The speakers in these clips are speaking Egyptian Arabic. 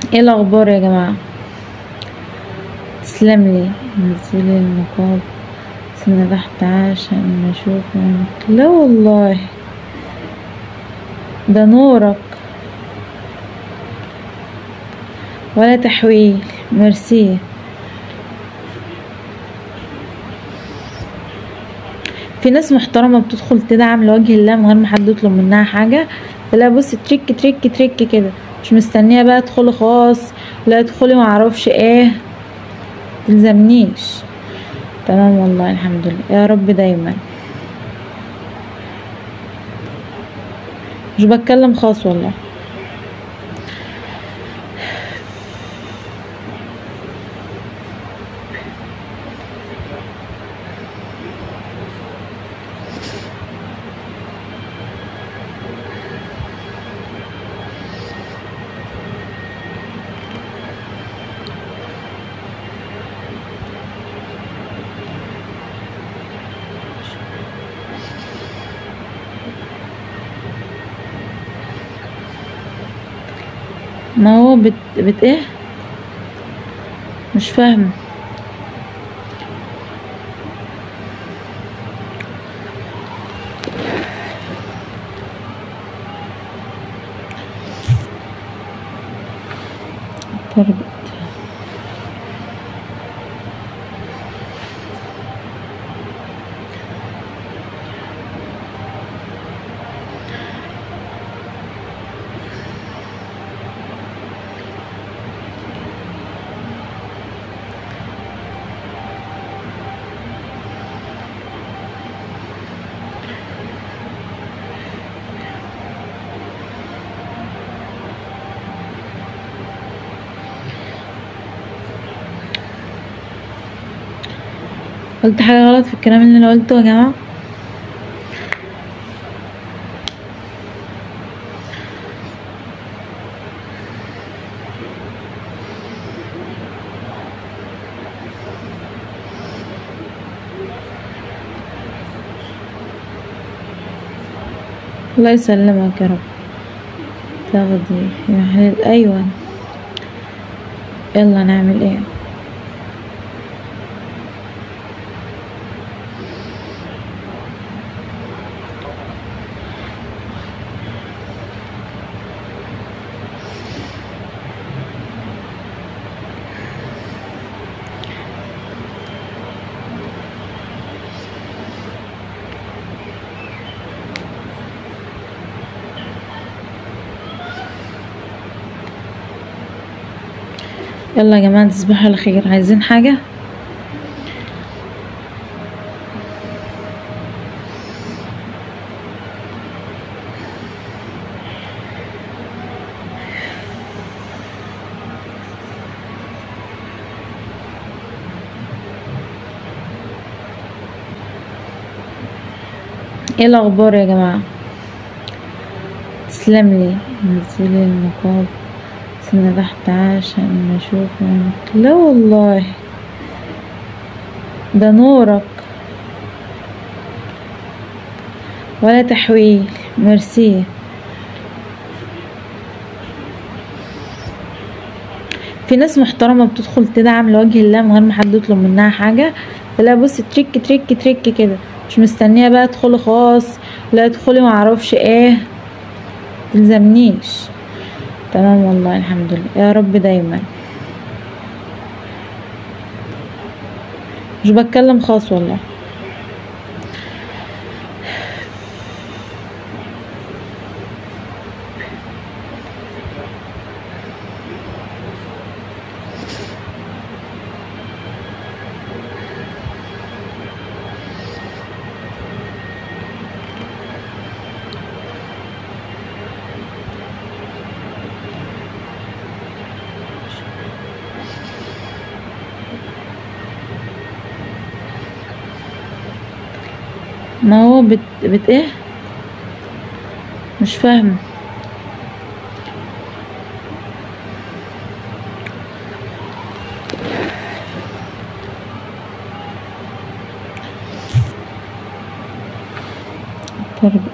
ايه الاخبار يا جماعه تسلم لي نزلي النقاب سنة تحت عشان نشوف عينك. لا والله ده نورك ولا تحويل ميرسي في ناس محترمة بتدخل تدعم لوجه الله من غير ما حد يطلب منها حاجة لا بص تريك تريك تريك كده مش مستنية بقى ادخلي خاص لا ادخلي معرفش ايه تلزمنيش تمام والله الحمد لله يا رب دايما مش بتكلم خاص والله ما هو بت, بت ايه مش فاهمه تربط قلت حاجة غلط في الكلام اللي انا قلته يا جماعة الله يسلمك يا رب تاخدي في محل ايوه يلا نعمل ايه يلا يا جماعة تصبحوا على خير عايزين حاجة ايه الاخبار يا جماعة تسلم لي نزلي النقاب سنة تحت عشان نشوف عينك. لا والله ده نورك ولا تحويل ميرسي في ناس محترمة بتدخل تدعم لوجه الله من غير ما حد يطلب منها حاجة لا بص تريك تريك تريك كده مش مستنية بقى ادخلي خاص لا ادخلي معرفش ايه تلزمنيش تمام والله الحمد لله يا رب دايما مش بتكلم خاص والله ما هو بت, بت ايه مش فاهمه تربط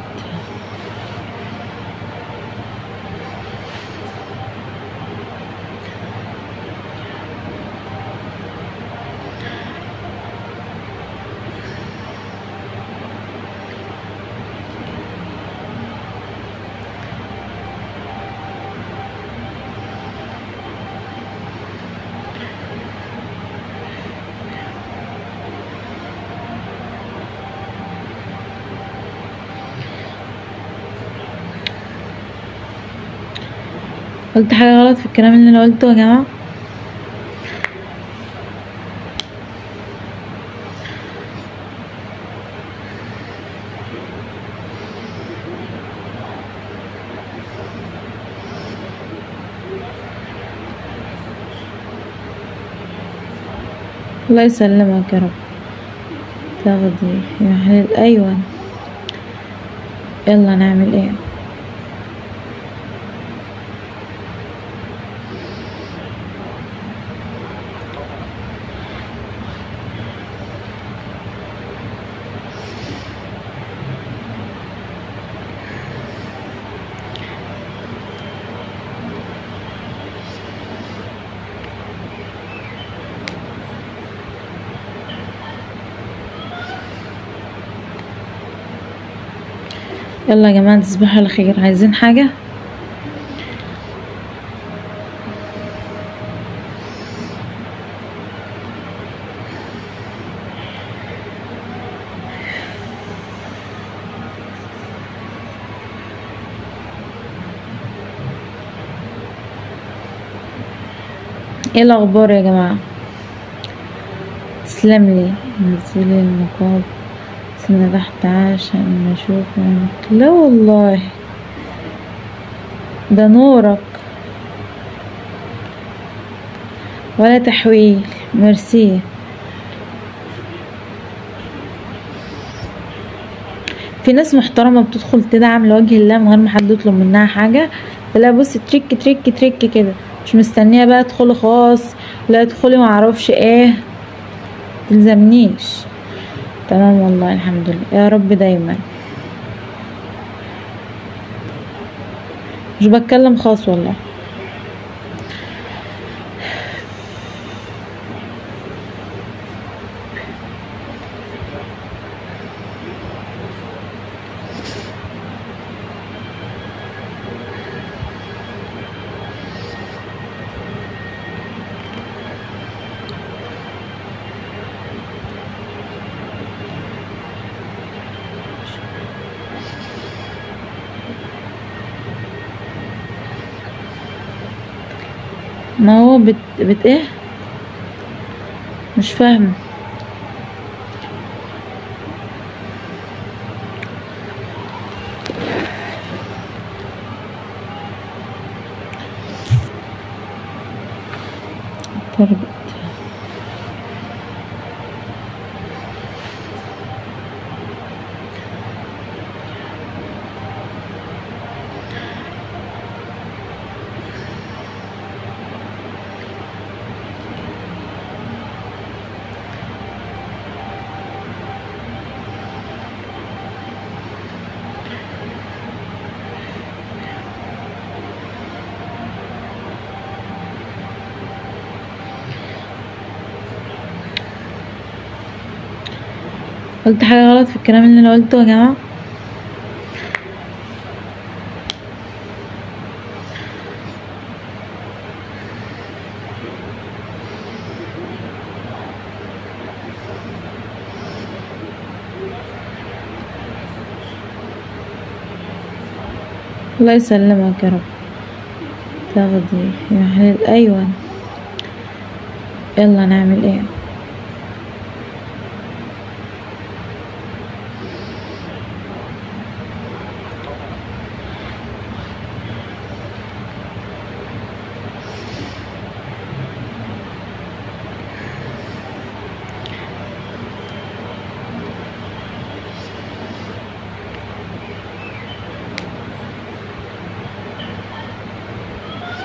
قلت حاجة غلط في الكلام اللي انا قلته يا جماعة الله يسلمك يا رب تاخدي يا حلال ايوه يلا نعمل ايه يلا يا جماعة تصبحوا على خير عايزين حاجة ايه الاخبار يا جماعة تسلم لي نزلي النقاب سنة تحت عشان نشوف لا والله ده نورك ولا تحويل ميرسي في ناس محترمة بتدخل تدعم لوجه الله من غير ما حد يطلب منها حاجة لا بصي تريك تريك تريك كده مش مستنية بقى ادخلي خاص لا ادخلي معرفش ايه تلزمنيش تمام والله الحمد لله يا رب دايما مش بتكلم خاص والله ما هو بت, بت ايه مش فاهمه تربط قلت حاجة غلط في الكلام اللي انا قلته يا جماعة الله يسلمك يا رب تاخدي يا حلال ايوه يلا نعمل ايه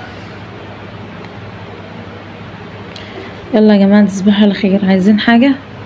يلا يا جماعة تصبحوا على خير عايزين حاجة